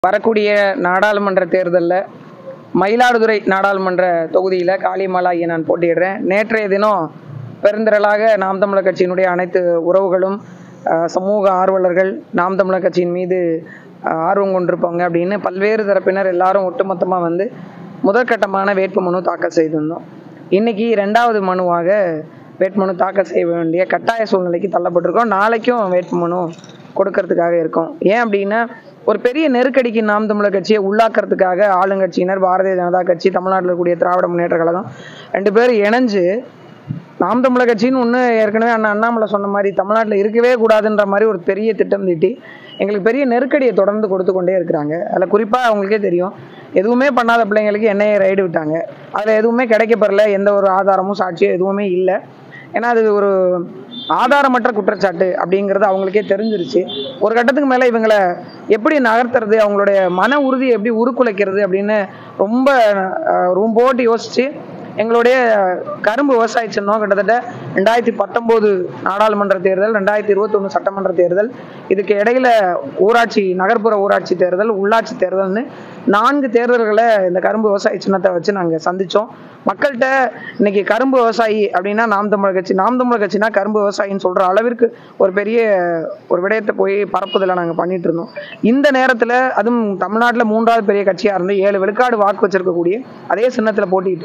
வரக்கூடிய நாடாளுமன்ற தேர்தலில் மயிலாடுதுறை நாடாளுமன்ற தொகுதியில் காளியம்மாளாகிய நான் போட்டியிடுறேன் நேற்றைய தினம் பெருந்திரளாக நாம் தமிழர் கட்சியினுடைய அனைத்து உறவுகளும் அஹ், சமூக ஆர்வலர்கள் நாம் தமிழர் கட்சியின் மீது அஹ், ஆர்வம் கொண்டிருப்பாங்க அப்படின்னு பல்வேறு தரப்பினர் எல்லாரும் ஒட்டுமொத்தமாக வந்து முதற்கட்டமான வேட்புமனு தாக்கல் செய்திருந்தோம் இன்னைக்கு ரெண்டாவது மனுவாக வேட்புமனு தாக்கல் செய்ய வேண்டிய கட்டாய சூழ்நிலைக்கு தள்ளப்பட்டிருக்கோம் நாளைக்கும் வேட்புமனு கொடுக்கறதுக்காக இருக்கோம் ஏன் அப்படின்னா ஒரு பெரிய நெருக்கடிக்கு நாம் தமிழர் கட்சியை உள்ளாக்குறதுக்காக ஆளுங்கட்சியினர் பாரதிய ஜனதா கட்சி தமிழ்நாட்டில் இருக்கக்கூடிய திராவிட முன்னேற்ற கழகம் ரெண்டு பேரும் இணைஞ்சு நாம் தமிழர் கட்சின்னு ஒன்று ஏற்கனவே அண்ணா அண்ணாமலை சொன்ன மாதிரி தமிழ்நாட்டில் இருக்கவே கூடாதுன்ற மாதிரி ஒரு பெரிய திட்டம் தீட்டி எங்களுக்கு பெரிய நெருக்கடியை தொடர்ந்து கொடுத்து கொண்டே இருக்கிறாங்க அதில் குறிப்பாக அவங்களுக்கே தெரியும் எதுவுமே பண்ணாத பிள்ளைங்களுக்கு என்ஐஏ ரைடு விட்டாங்க அதில் எதுவுமே கிடைக்கப்பெறல எந்த ஒரு ஆதாரமும் சாட்சியும் எதுவுமே இல்லை ஏன்னா அது ஒரு ஆதாரமற்ற குற்றச்சாட்டு அப்படிங்கிறது அவங்களுக்கே தெரிஞ்சிருச்சு ஒரு கட்டத்துக்கு மேலே இவங்களை எப்படி நகர்த்துறது அவங்களுடைய மன உறுதியை எப்படி உருக்குலைக்கிறது அப்படின்னு ரொம்ப அஹ், ரொம்ப போட்டு யோசிச்சு எங்களுடைய கரும்பு விவசாய சின்னம் கிட்டத்தட்ட ரெண்டாயிரத்தி பத்தொம்போது நாடாளுமன்ற தேர்தல் ரெண்டாயிரத்தி இருபத்தொன்று சட்டமன்ற தேர்தல் இதுக்கு இடையில ஊராட்சி நகர்ப்புற ஊராட்சி தேர்தல் உள்ளாட்சி தேர்தல்னு நான்கு தேர்தல்களை இந்த கரும்பு விவசாய சின்னத்தை வச்சு நாங்கள் சந்தித்தோம் மக்கள்கிட்ட இன்னைக்கு கரும்பு விவசாயி அப்படின்னா நாம் தமிழர் கட்சி நாம் தமிழர் கட்சினா கரும்பு விவசாயின்னு சொல்கிற அளவிற்கு ஒரு பெரிய ஒரு விடயத்தை போய் பரப்புதலை நாங்கள் பண்ணிட்டு இருந்தோம் இந்த நேரத்தில் அதுவும் தமிழ்நாட்டில் மூன்றாவது பெரிய கட்சியாக இருந்து ஏழு விழுக்காடு வாக்கு வச்சிருக்கக்கூடிய அதே சின்னத்தில் போட்டிட்டு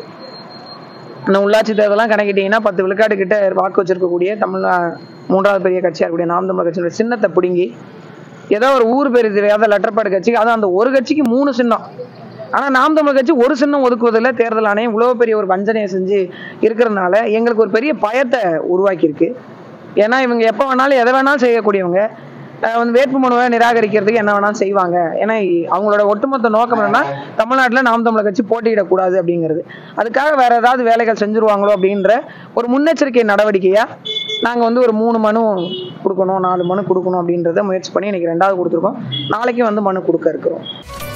இந்த உள்ளாட்சி தேர்தலாம் கணக்கிட்டீங்கன்னா பத்து விழுக்காடு கிட்ட வாக்கு வச்சிருக்கக்கூடிய தமிழ் மூன்றாவது பெரிய கட்சியாக இருக்கக்கூடிய நாம் தமிழர் கட்சியோட சின்னத்தை பிடுங்கி ஏதோ ஒரு ஊர் பேர் தெரியாத லெட்டர்பாடு கட்சிக்கு அதுவும் அந்த ஒரு கட்சிக்கு மூணு சின்னம் ஆனால் நாம் தமிழர் கட்சி ஒரு சின்னம் ஒதுக்குவதில் தேர்தல் ஆணையம் இவ்வளோ பெரிய ஒரு வஞ்சனையை செஞ்சு இருக்கிறதுனால எங்களுக்கு ஒரு பெரிய பயத்தை உருவாக்கியிருக்கு ஏன்னா இவங்க எப்போ வேணாலும் எதை வேணாலும் செய்யக்கூடியவங்க அஹ் வந்து வேட்புமனுவை நிராகரிக்கிறதுக்கு என்ன வேணாலும் செய்வாங்க ஏன்னா இ- அவங்களோட ஒட்டுமொத்த நோக்கம் என்னன்னா தமிழ்நாட்டில் நாம் தமிழர் கட்சி போட்டியிடக்கூடாது அப்படிங்கிறது அதுக்காக வேற ஏதாவது வேலைகள் செஞ்சுருவாங்களோ அப்படின்ற ஒரு முன்னெச்சரிக்கை நடவடிக்கையா நாங்கள் வந்து ஒரு மூணு மனு கொடுக்கணும் நாலு மனு கொடுக்கணும் அப்படின்றத முயற்சி பண்ணி இன்னைக்கு ரெண்டாவது கொடுத்துருக்கோம் நாளைக்கு வந்து மனு கொடுக்க இருக்கிறோம்